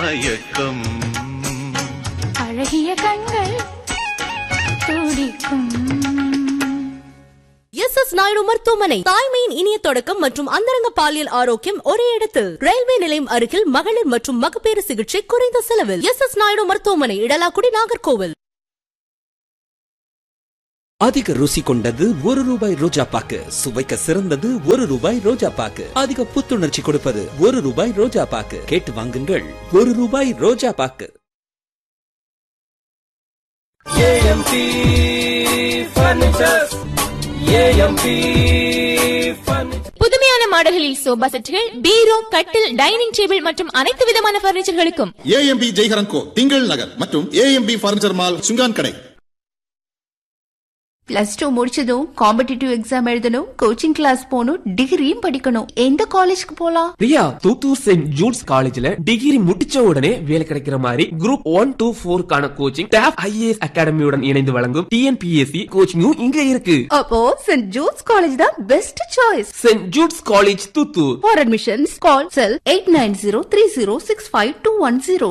மயக்கம் அழகிய கண்கள் துடிக்கும் எஸ் எஸ் நாயுடு மருத்துவமனை தாய்மையின் இனிய தொடக்கம் மற்றும் அந்தரங்க பாலியல் ஆரோக்கியம் ஒரே இடத்தில் ரயில்வே நிலையம் அருகில் மகளிர் மற்றும் மகப்பேறு சிகிச்சை குறைந்த செலவில் எஸ் எஸ் நாயுடு மருத்துவமனை இடலாக்குடி நாகர்கோவில் அதிக ருசி கொண்டது ஒரு ரூபாய் ரோஜா பாக்கு சுவைக்க சிறந்தது ஒரு ரூபாய் ரோஜா பாக்கு அதிக புத்துணர்ச்சி கொடுப்பது ஒரு ரூபாய் ரோஜா பாக்கு கேட்டு வாங்குங்கள் ஒரு ரூபாய் ரோஜா பாக்கு ஏஎம்பி ஃபர்னிச்சர்ஸ் ஏஎம்பி ஃபர்னிச்சர் புதுமையான மாடல்களில் சோபா செட்டுகள் பீரோ கட்டில் டைனிங் டேபிள் மற்றும் அனைத்து விதமான பர்னிச்சர்களுக்கும் ஏஎம்பி ஜெய்ஹரன் கோ திங்கள் நகர் மற்றும் AMP furniture mall Sungankadai plus two முடிச்சதும் காம்படிட்டிவ் எக்ஸாம் எழுதணும் கோச்சிங் கிளாஸ் போகணும் டிகிரியும் படிக்கணும் எந்த காலேஜ்க்கு போலாம் பிரியா தூத்தூர் செயின்ட் ஜூட்ஸ் காலேஜ்ல டிகிரி முடிச்ச உடனே வேலை கிடைக்கிற மாதிரி குரூப் ஒன் டூ போருக்கான கோச்சிங் டாப் ஐஏஎஸ் அகாடமியுடன் இணைந்து வழங்கும் டிஎன்பிஎஸ்சி கோச்சிங்கும் இங்க இருக்கு அப்போ சென்ட் ஜூட்ஸ் காலேஜ் தான் best choice Saint Jude's college Thoothoor for admissions call cell eight nine zero three zero six five two one zero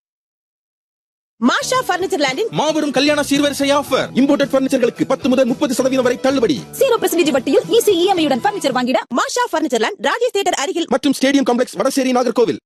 Masha furniture லேண்டில் மாபெரும் கல்யாண சீர்வரிசை ஆஃபர் இம்போர்ட்டட் பர்னிச்சர்களுக்கு பத்து முதல் முப்பது சதவீதம் வரை தள்ளுபடி ஜீரோ பெர்சன்டேஜ் வட்டியில் ஈஸி இஎம்ஐ உடன் பர்னிச்சர் வாங்கிட Masha furniture land Rajesh theatre அருகில் மற்றும் ஸ்டேடியம் காம்ப்ளெக்ஸ் வடசேரி நாகர்கோவில்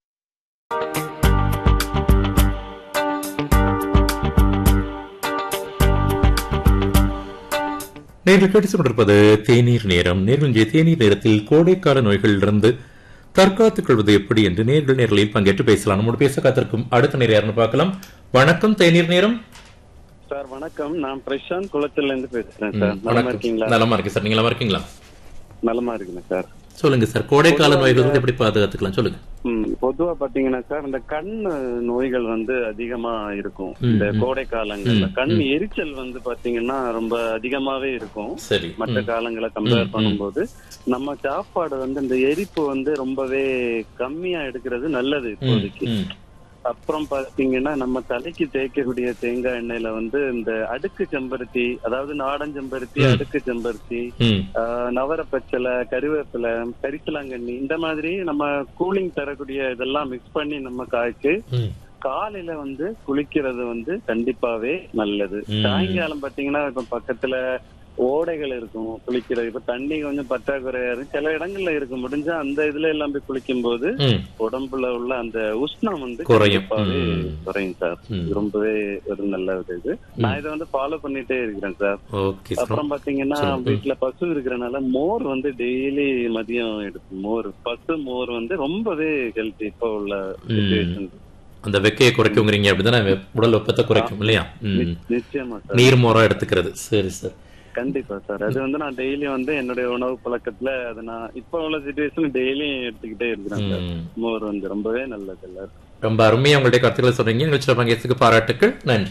நேரில் கேட்டுக் கொண்டிருப்பது தேநீர் நேரம் நேரில் தேநீர் நேரத்தில் கோடைக்கால நோய்களிலிருந்து தற்காத்துக் கொள்வது எப்படி என்று நேர்கள் நேரலில் பங்கேற்று பேசலாம் நம்மோடு பேச காத்திருக்கும் அடுத்த நேரம் யாருன்னு பார்க்கலாம் வணக்கம் தேநீர் நேரம் சார் வணக்கம் நான் பிரசாந்த் குளத்துல இருந்து பேசுறேன் ம், சார் நலமா வணக்கம் இருக்கீங்களா நலமா இருக்கு சார் நீங்க நலமா இருக்கீங்களா நலமா இருக்குங்க சார் சொல்லுங்க சார் கோடைக்கால நோய்கள் எப்படி பாதுகாத்துக்கலாம் சொல்லுங்க ம், பொதுவா பாத்தீங்கன்னா சார் இந்த கண் நோய்கள் வந்து அதிகமா இருக்கும் ம், இந்த ம். கோடை காலங்கள்ல ம், கண் ம். எரிச்சல் வந்து பாத்தீங்கன்னா ரொம்ப அதிகமாவே இருக்கும் சரி மற்ற ம். காலங்களை ம், கம்பேர் ம். பண்ணும்போது நம்ம சாப்பாடு வந்து இந்த எரிப்பு வந்து ரொம்பவே கம்மியா எடுக்கிறது நல்லது ம், இப்போதைக்கு ம். அப்புறம் பாத்தீங்கன்னா நம்ம தலைக்கு தேய்க்கக்கூடிய தேங்காய் எண்ணெயில வந்து இந்த அடுக்கு செம்பருத்தி அதாவது நாடன் செம்பருத்தி ம். அடுக்கு செம்பருத்தி ம். ஆஹ் நவரப்பச்சலை கருவேப்பிலை கரிசலாங்கண்ணி இந்த மாதிரி நம்ம கூலிங் தரக்கூடிய இதெல்லாம் மிக்ஸ் பண்ணி நம்ம காய்ச்சி ம். காலையில வந்து குளிக்கிறது வந்து கண்டிப்பாவே நல்லது ம். சாயங்காலம் பாத்தீங்கன்னா இப்ப பக்கத்துல ஓடைகள் இருக்கும் குளிக்கிறது இப்ப தண்ணி கொஞ்சம் பற்றாக்குறையா இருக்கும் சில இடங்கள்ல இருக்கு முடிஞ்சா அந்த இதுல எல்லாம் போய் குளிக்கும் போது ம். உடம்புல உள்ள அந்த உஷ்ணம் வந்து குறையும். கண்டிப்பாவே ம். குறையும் சார் ம். இது ரொம்பவே ஒரு நல்ல ஒரு இது நான் இதை வந்து ஃபாலோ பண்ணிட்டே இருக்கிறேன் சார் ஓகே சார் அப்புறம் பாத்தீங்கன்னா சொல்லுங்க. வீட்டுல பசு இருக்கிறனால மோர் வந்து டெய்லி மதியம் எடுக்கும் மோர் பசு மோர் வந்து ரொம்பவே ஹெல்த்தி இப்போ உள்ள ம். சுச்சுவேஷன் அந்த வெக்கையை குறைக்குங்கிறீங்க அப்படிதானே வெ- உடல் வெப்பத்தை குறைக்கும் இல்லையா ம். நிச்சயமா சார் நீர் மோரா எடுத்துக்கிறது சரி சார் கண்டிப்பா சார் அது வந்து நான் டெய்லி வந்து என்னுடைய உணவு பழக்கத்துல அதை நான் இப்ப உள்ள சுச்சுவேஷன் டெய்லியும் எடுத்துக்கிட்டே இருக்கிறேன் சார் ம். மோர் வந்து ரொம்பவே நல்லது எல்லாரும் ரொம்ப அருமையா உங்களுடைய கருத்துக்களை சொல்றீங்க நிகழ்ச்சியில் பங்கேற்றதுக்கு பாராட்டுக்கள் நன்றி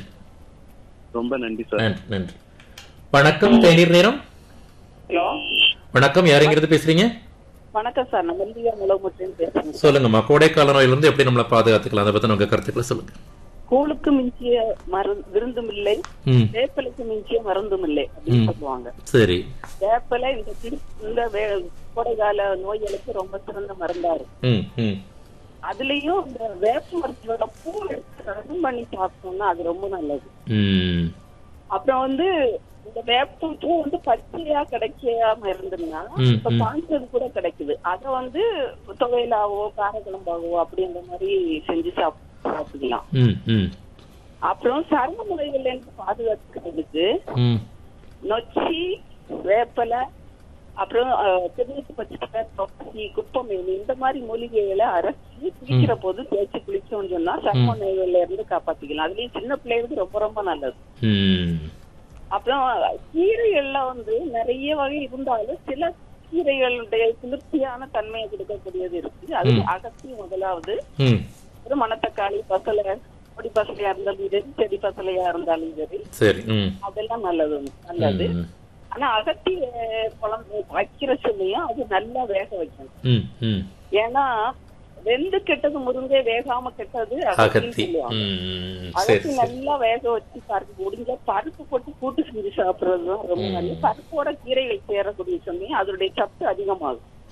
ரொம்ப நன்றி சார் நன்றி நன்றி வணக்கம் தேநீர் நேரம் ஹலோ வணக்கம் யாருங்கிறது பேசுறீங்க வணக்கம் சார் நான் மெல்லியா முளமுற்றின்னு பேசுறேன் சொல்லுங்கம்மா கோடைக்கால நோயிலிருந்து எப்படி நம்மளை பாதுகாத்துக்கலாம் அதை பத்தி உங்க கருத்துக்களை சொல்லுங்க கூழுக்கு மிஞ்சிய மரு விருந்தும் இல்லை ம். வேப்பிலைக்கு மிஞ்சிய மருந்தும் இல்லை அப்படின்னு ம். சொல்லுவாங்க சரி வேப்பிலை இந்த திரு- இந்த வே- கோடைகால நோய்களுக்கு ரொம்ப சிறந்த மருந்தா இருக்கு ம் ம் அதுலயும் இந்த வேப்ப மரத்தோட பூ எடுத்து ரசம் பண்ணி சாப்பிட்டோம்னா அது ரொம்ப நல்லது ம் அப்புறம் வந்து இந்த வேப்ப பூ வந்து பச்சையா கிடைக்காம இருந்ததுன்னா ம், இப்ப ம். காய்ச்சது கூட கிடைக்குது அத வந்து துவையலாவோ காரக்குழம்பாவோ அப்படின்ற மாதிரி செஞ்சு சாப்~ சாப்பிடலாம் ம் ம் அப்புறம் சர்ம நோய்கள்ல இருந்து பாதுகாத்துக்கிறதுக்கு ம் நொச்சி வேப்பலை அப்புறம் அஹ், திருநீட்டு பச்சை தொப்பி குப்பமேனி இந்த மாதிரி மூலிகைகளை அரைச்சி குளிக்கிற போது தேய்ச்சி குளிச்சோம்னு சொன்னா சர்ம நோய்கள்ல இருந்து காப்பாத்திக்கலாம் அதுலயும் சின்ன பிள்ளைகளுக்கு ரொம்ப ரொம்ப நல்லது ம் அப்புறம் கீரைகள்ல வந்து நிறைய வகை இருந்தாலும் சில கீரைகளுடைய குளிர்ச்சியான தன்மையை கொடுக்கக்கூடியது இருக்கு அது ம். அகத்தி முதலாவது ம் ஒரு மணத்தக்காளி பசலை கொடி பசலையா இருந்தாலும் சரி செடி பசலையா இருந்தாலும் சரி சரி ம் அதெல்லாம் நல்லது நல்லது ம் ஆனா அகத்தி அஹ், குழம்பு வைக்கிற சொல்லியும் அது நல்லா வேக வைக்கணும் ம் ம் ஏன்னா வெந்து கெட்டது முருங்கை வேகாம கெட்டது அகத்தி அகத்தின்னு சொல்லுவாங்க ம் சரி அகத்தி சரி நல்லா வேக வச்சு பருப்பு முடிஞ்ச பருப்பு போட்டு கூட்டு செஞ்சு சாப்பிடுறது தான் ரொம்ப நல்லது பருப்போட கீரைகள் சேரக்கூடிய சமயம் அதனுடைய சத்து அதிகமாகும்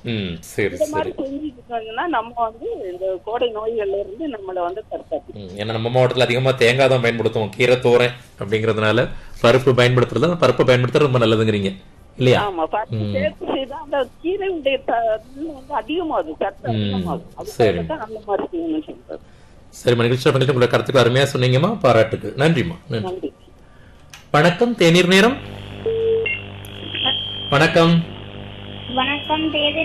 ம் சரி இந்த மாதிரி சரி செஞ்சுக்கிட்டோம்னா நம்ம வந்து இந்த கோடை நோய்கள்ல இருந்து நம்மள வந்து தற்காத்து ம், ஏன்னா நம்ம மாவட்டத்துல அதிகமா தேங்காய் தான் பயன்படுத்துவோம் கீரை தோரை அப்படிங்கறதுனால பருப்பு பயன்படுத்துறது அந்த பருப்பை பயன்படுத்துறது ரொம்ப நல்லதுங்கிறீங்க இல்லையா ஆமா பருப்பு ம். சேர்த்து செய்தா அந்த கீரையுடைய த- இது வந்து அதிகமாகுது சத்து ம், அதிகமாகுது சரி. அதுக்காக தான் அந்த மாதிரி செய்யணும்னு சொல்றது சரிம்மா நிகழ்ச்சியில் பண்ணிட்டு உங்களை கருத்துக்கள் அருமையா சொன்னீங்கம்மா பாராட்டுக்கு நன்றிம்மா நன்றி நன்றி வணக்கம் தேநீர் நேரம் வணக்கம் வணக்கம் தேதி